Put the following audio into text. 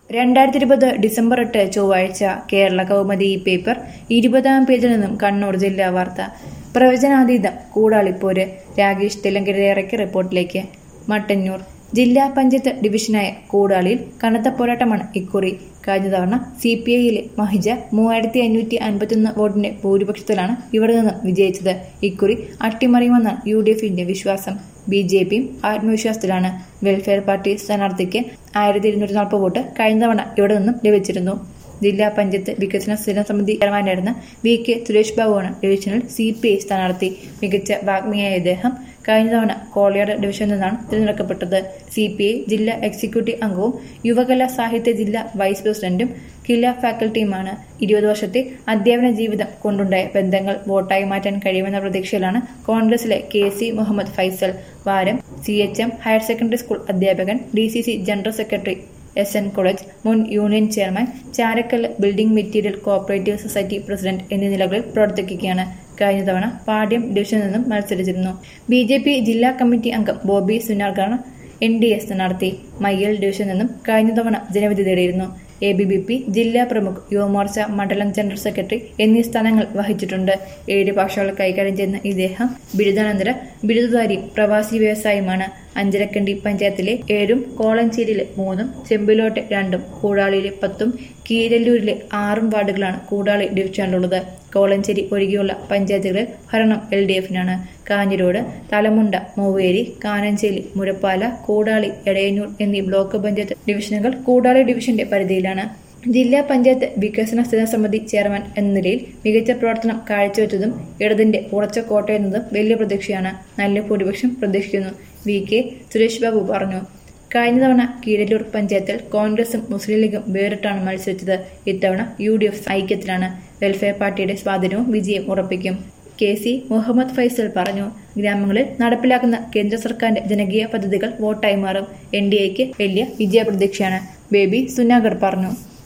രണ്ടായിരത്തി ഇരുപത് ഡിസംബർ എട്ട് ചൊവ്വാഴ്ച കേരള കൗമുദി ഈ പേപ്പർ ഇരുപതാം പേജിൽ നിന്നും കണ്ണൂർ ജില്ലാ വാർത്ത പ്രവചനാതീതം കൂടാളിപ്പോര് രാകേഷ് തെലങ്കര ഇറക്കിയ റിപ്പോർട്ടിലേക്ക് മട്ടന്നൂർ ജില്ലാ പഞ്ചായത്ത് ഡിവിഷനായ കൂടാളിയിൽ കനത്ത പോരാട്ടമാണ് ഇക്കുറി കഴിഞ്ഞ തവണ സി പി ഐയിലെ മഹിജ മൂവായിരത്തി അഞ്ഞൂറ്റി അൻപത്തിയൊന്ന് വോട്ടിന്റെ ഭൂരിപക്ഷത്തിലാണ് ഇവിടെ നിന്ന് വിജയിച്ചത് ഇക്കുറി അട്ടിമറിയുമെന്നാണ് യു ഡി എഫിന്റെ വിശ്വാസം ബി ജെ പിയും ആത്മവിശ്വാസത്തിലാണ് വെൽഫെയർ പാർട്ടി സ്ഥാനാർത്ഥിക്ക് ആയിരത്തി ഇരുന്നൂറ്റി നാൽപ്പത് വോട്ട് കഴിഞ്ഞ തവണ ഇവിടെ നിന്നും ലഭിച്ചിരുന്നു ജില്ലാ പഞ്ചായത്ത് വികസന സ്ഥിര സമിതി ചെയർമാനായിരുന്ന വി കെ സുരേഷ് ബാബുവാണ് ഡിവിഷനിൽ സി പി ഐ സ്ഥാനാർത്ഥി മികച്ച വാഗ്മിയായ ഇദ്ദേഹം കഴിഞ്ഞ തവണ കോളിയാട് ഡിവിഷനിൽ നിന്നാണ് തിരഞ്ഞെടുക്കപ്പെട്ടത് സി പി ഐ ജില്ലാ എക്സിക്യൂട്ടീവ് അംഗവും യുവകലാ സാഹിത്യ ജില്ലാ വൈസ് പ്രസിഡന്റും കില ഫാക്കൽറ്റിയുമാണ് ഇരുപത് വർഷത്തെ അധ്യാപന ജീവിതം കൊണ്ടുണ്ടായ ബന്ധങ്ങൾ വോട്ടായി മാറ്റാൻ കഴിയുമെന്ന പ്രതീക്ഷയിലാണ് കോൺഗ്രസിലെ K C Muhammad Faisal Varam C H M higher secondary school അധ്യാപകൻ D C C general secretary S N college മുൻ union chairman Charakkal building material cooperative society president എന്നീ നിലകളിൽ പ്രവർത്തിക്കുകയാണ് കഴിഞ്ഞ തവണ പാട്യം ഡിവിഷനിൽ നിന്നും മത്സരിച്ചിരുന്നു ബി ജെ പി ജില്ലാ കമ്മിറ്റി അംഗം ബോബി സുനാർക്കാണ് എൻ ഡി എ സ്ഥാനാർത്ഥി മയ്യൽ ഡിവിഷനിൽ നിന്നും കഴിഞ്ഞ തവണ ജനവിധി തേടിയിരുന്നു എ ബി ബി പി ജില്ലാ പ്രമുഖ് യുവമോർച്ച മണ്ഡലം ജനറൽ സെക്രട്ടറി എന്നീ സ്ഥാനങ്ങൾ വഹിച്ചിട്ടുണ്ട് ഏഴ് ഭാഷകൾ കൈകാര്യം ചെയ്യുന്ന ഇദ്ദേഹം ബിരുദാനന്തര ബിരുദധാരിയും പ്രവാസി വ്യവസായിയുമാണ് അഞ്ചരക്കണ്ടി പഞ്ചായത്തിലെ ഏഴും കോളഞ്ചേരിയിലെ മൂന്നും ചെമ്പിലോട്ടെ രണ്ടും കൂടാളിയിലെ പത്തും കീരല്ലൂരിലെ ആറും വാർഡുകളാണ് കൂടാളി ഡിവിഷനിലുള്ളത് കോളഞ്ചേരി ഒഴികെയുള്ള പഞ്ചായത്തുകളിൽ ഭരണം എൽ ഡി എഫിനാണ് കാഞ്ഞിരോട് തലമുണ്ട മൂവേരി കാനഞ്ചേരി മുരപ്പാല കൂടാളി എടയന്നൂർ എന്നീ ബ്ലോക്ക് പഞ്ചായത്ത് ഡിവിഷനുകൾ കൂടാളി ഡിവിഷന്റെ പരിധിയിലാണ് ജില്ലാ പഞ്ചായത്ത് വികസന സ്ഥിര സമിതി ചെയർമാൻ എന്ന നിലയിൽ മികച്ച പ്രവർത്തനം കാഴ്ചവെച്ചതും ഇടതിന്റെ ഉറച്ച കോട്ടയെന്നതും വലിയ പ്രതീക്ഷയാണ് നല്ല ഭൂരിപക്ഷം പ്രതീക്ഷിക്കുന്നു വി കെ സുരേഷ് ബാബു പറഞ്ഞു കഴിഞ്ഞ തവണ കീഴല്ലൂർ പഞ്ചായത്തിൽ കോൺഗ്രസും മുസ്ലിം ലീഗും വേറിട്ടാണ് മത്സരിച്ചത് ഇത്തവണ യു ഡി എഫ് ഐക്യത്തിലാണ് വെൽഫെയർ പാർട്ടിയുടെ സ്വാധീനവും വിജയം ഉറപ്പിക്കും കെ സി മുഹമ്മദ് ഫൈസൽ പറഞ്ഞു ഗ്രാമങ്ങളിൽ നടപ്പിലാക്കുന്ന കേന്ദ്ര സർക്കാരിന്റെ ജനകീയ പദ്ധതികൾ വോട്ടായി മാറും എൻ ഡി എക്ക് വലിയ വിജയപ്രതീക്ഷയാണ് ബേബി സുനാഗർ പറഞ്ഞു